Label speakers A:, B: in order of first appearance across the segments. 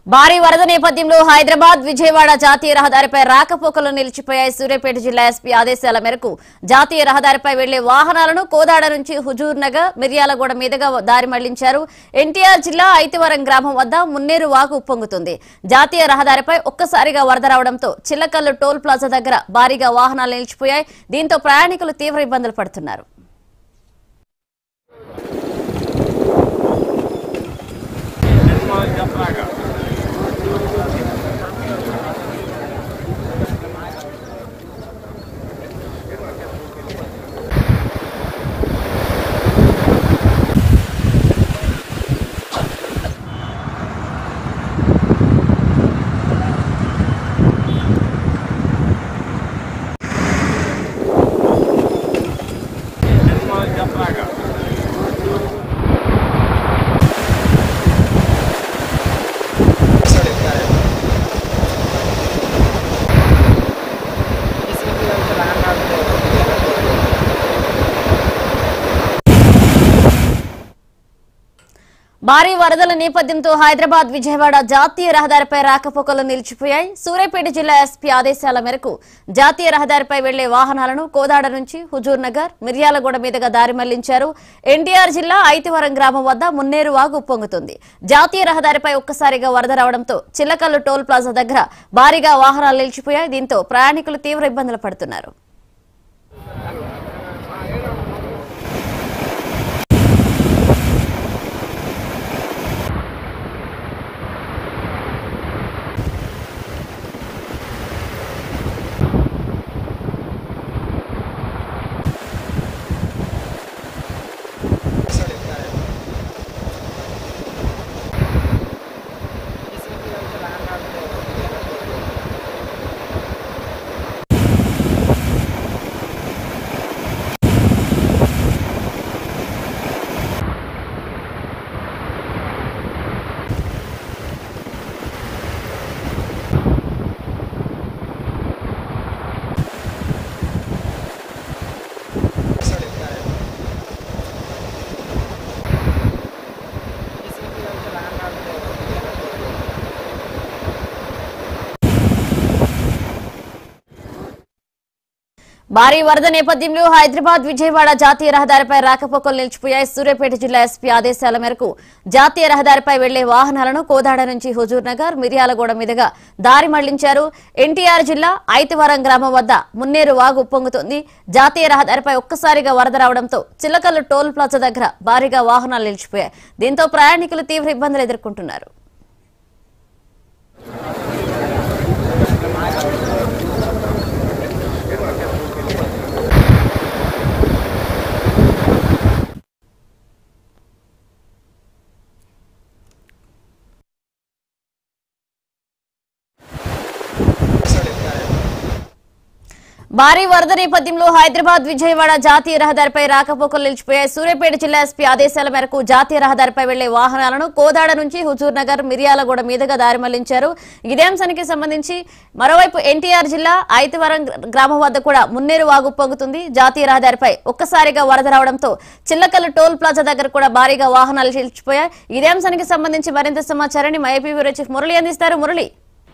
A: భారీ వరద నేపథ్యంలో హైదరాబాద్ విజయవాడ జాతీయ రహదారిపై రాకపోకలు నిలిచిపోయాయి సూర్యాపేట జిల్లా ఎస్పీ ఆదేశాల మేరకు జాతీయ రహదారిపై వెళ్లే వాహనాలను కోదాడ నుంచి హుజూర్ నగర్ మిర్యాలగూడ మీదుగా దారి మళ్లించారు ఎన్టీఆర్ జిల్లా ఐతివరం గ్రామం వద్ద మున్నేరు వాగు ఉప్పొంగుతుంది జాతీయ రహదారిపై ఒక్కసారిగా వరద రావడంతో చిల్లకల్లు టోల్ ప్లాజా దగ్గర భారీగా వాహనాలు నిలిచిపోయాయి దీంతో ప్రయాణికులు తీవ్ర ఇబ్బందులు పడుతున్నారు భారీ వరదల నేపథ్యంతో హైదరాబాద్ విజయవాడ జాతీయ రహదారిపై రాకపోకలు నిలిచిపోయాయి సూర్యాపేట జిల్లా ఎస్పీ ఆదేశాల మేరకు జాతీయ రహదారిపై వెళ్లే వాహనాలను కోదాడ నుంచి హుజూర్ నగర్ మిర్యాలగూడ మీదుగా దారి మళ్లించారు ఎన్టీఆర్ జిల్లా ఐతివరం గ్రామం వద్ద మున్నేరు వాగు ఉప్పొంగుతుంది జాతీయ రహదారిపై ఒక్కసారిగా వరద రావడంతో చిల్లకల్లు టోల్ ప్లాజా దగ్గర భారీగా వాహనాలు నిలిచిపోయాయి దీంతో ప్రయాణికులు తీవ్ర ఇబ్బందులు పడుతున్నారు భారీ వరద నేపథ్యంలో హైదరాబాద్ విజయవాడ జాతీయ రహదారిపై రాకపోకలు నిలిచిపోయాయి సూర్యాపేట జిల్లా ఎస్పీ ఆదేశాల మేరకు జాతీయ రహదారిపై వెళ్లే వాహనాలను కోదాడ నుంచి హుజూర్ నగర్ మిర్యాలగూడ మీదుగా దారి మళ్లించారు ఎన్టీఆర్ జిల్లా ఐతివరం గ్రామం వద్ద మున్నేరు వాగు ఉప్పొంగుతుంది జాతీయ రహదారిపై ఒక్కసారిగా వరద రావడంతో చిల్లకల్లు టోల్ ప్లాజా దగ్గర భారీగా వాహనాలు నిలిచిపోయాయి దీంతో ప్రయాణికులు తీవ్ర ఇబ్బందులు ఎదుర్కొంటున్నారు భారీ వరద నేపథ్యంలో హైదరాబాద్ విజయవాడ జాతీయ రహదారిపై రాకపోకలు నిలిచిపోయాయి సూర్యాపేట జిల్లా ఎస్పీ ఆదేశాల మేరకు జాతీయ రహదారిపై వెళ్లే వాహనాలను కోదాడ నుంచి హుజూర్ నగర్ మిర్యాలగూడ మీదుగా దారి మళ్లించారు ఇదే అంశానికి సంబంధించి మరోవైపు ఎన్టీఆర్ జిల్లా ఐతివరం గ్రామం వద్ద కూడా మున్నేరు వాగు పొంగుతుంది జాతీయ రహదారిపై ఒక్కసారిగా వరద రావడంతో చిల్లకల్లు టోల్ ప్లాజా దగ్గర కూడా భారీగా వాహనాలు నిలిచిపోయాయి ఇదే అంశానికి సంబంధించి మరింత సమాచారాన్ని మా ఏపీ బ్యూరో చీఫ్ మురళి అందిస్తారు మురళి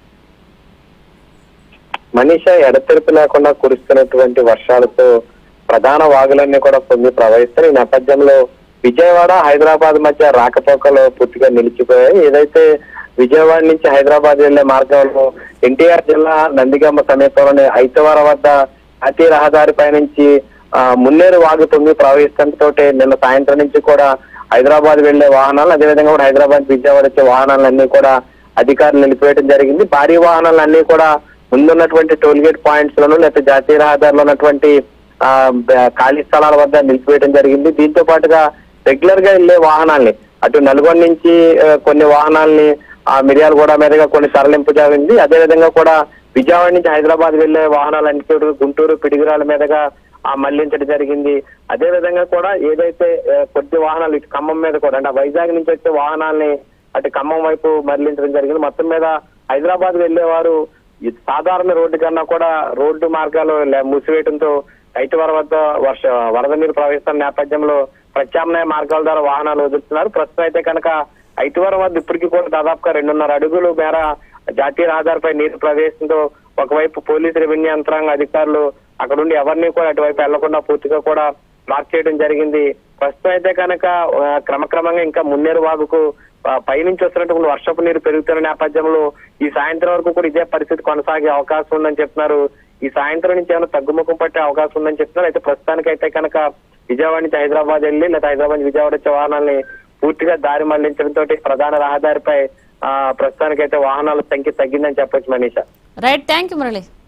B: మనీష ఎడతెరిపి లేకుండా కురుస్తున్నటువంటి వర్షాలతో ప్రధాన వాగులన్నీ కూడా పొంగి ప్రవహిస్తున్నాయి ఈ నేపథ్యంలో విజయవాడ హైదరాబాద్ మధ్య రాకపోకలు పూర్తిగా నిలిచిపోయాయి ఏదైతే విజయవాడ నుంచి హైదరాబాద్ వెళ్లే మార్గంలో ఎన్టీఆర్ జిల్లా నందిగామ సమీపంలోని ఐతవార వద్ద జాతీయ రహదారిపై నుంచి ఆ, మున్నేరు వాగు పొంగి ప్రవహిస్తుండటంతో నిన్న సాయంత్రం నుంచి కూడా హైదరాబాద్ వెళ్లే వాహనాలు అదేవిధంగా కూడా హైదరాబాద్ విజయవాడ వచ్చే వాహనాలన్నీ కూడా అధికారులు నిలిపివేయడం జరిగింది భారీ వాహనాలన్నీ కూడా ముందున్నటువంటి టోల్ గేట్ పాయింట్స్ లోను లేకపోతే జాతీయ రహదారిలో ఉన్నటువంటి ఆ, బ- ఖాళీ స్థలాల వద్ద నిలిపివేయడం జరిగింది దీంతో పాటుగా రెగ్యులర్ గా వెళ్లే వాహనాల్ని అటు నల్గొండ నుంచి ఆ, కొన్ని వాహనాల్ని ఆ మిర్యాలగూడ మీదుగా కొన్ని తరలింపు జరిగింది అదేవిధంగా కూడా విజయవాడ నుంచి హైదరాబాద్ వెళ్లే వాహనాలన్నీ కూడా గుంటూరు పిడిగురాల మీదుగా ఆ మళ్లించడం జరిగింది అదే విధంగా కూడా ఏదైతే ఆ, కొద్ది వాహనాలు ఇటు ఖమ్మం మీద కూడా అంటే వైజాగ్ నుంచి వచ్చే వాహనాల్ని అటు ఖమ్మం వైపు మళ్లించడం జరిగింది మొత్తం మీద హైదరాబాద్ వెళ్లేవారు ఈ సాధారణ రోడ్డు కన్నా కూడా రోడ్డు మార్గాలు లే- మూసివేయడంతో ఐటివర వద్ద వర్ష వరద నీరు ప్రవహిస్తున్న నేపథ్యంలో ప్రత్యామ్నాయ మార్గాల ద్వారా వాహనాలు వదులుతున్నారు ప్రస్తుతం అయితే కనుక ఐతివరం వద్ద ఇప్పటికీ కూడా దాదాపుగా రెండున్నర అడుగులు మేర జాతీయ రహదారిపై నీరు ప్రవేశంతో ఒకవైపు పోలీసు రెవెన్యూ యంత్రాంగ అధికారులు అక్కడ ఉండి ఎవరిని కూడా అటువైపు వెళ్లకుండా పూర్తిగా కూడా మార్క్ చేయడం జరిగింది ప్రస్తుతం అయితే కనుక ఆ, క్రమక్రమంగా ఇంకా మున్నేరు వాగుకు ఆ, పైనుంచి వస్తున్నటువంటి వర్షపు నీరు పెరుగుతున్న నేపథ్యంలో ఈ సాయంత్రం వరకు కూడా ఇదే పరిస్థితి కొనసాగే అవకాశం ఉందని చెప్తున్నారు ఈ సాయంత్రం నుంచి ఏమైనా తగ్గుముఖం పట్టే అవకాశం ఉందని చెప్తున్నారు అయితే ప్రస్తుతానికి అయితే కనుక విజయవాడ నుంచి హైదరాబాద్ వెళ్ళి లేదా హైదరాబాద్ నుంచి విజయవాడ వచ్చే వాహనాల్ని పూర్తిగా దారి మళ్లించడంతో ప్రధాన రహదారిపై ఆ, ప్రస్తుతానికైతే వాహనాల సంఖ్య తగ్గిందని చెప్పొచ్చు Manisha
A: right thank you Murali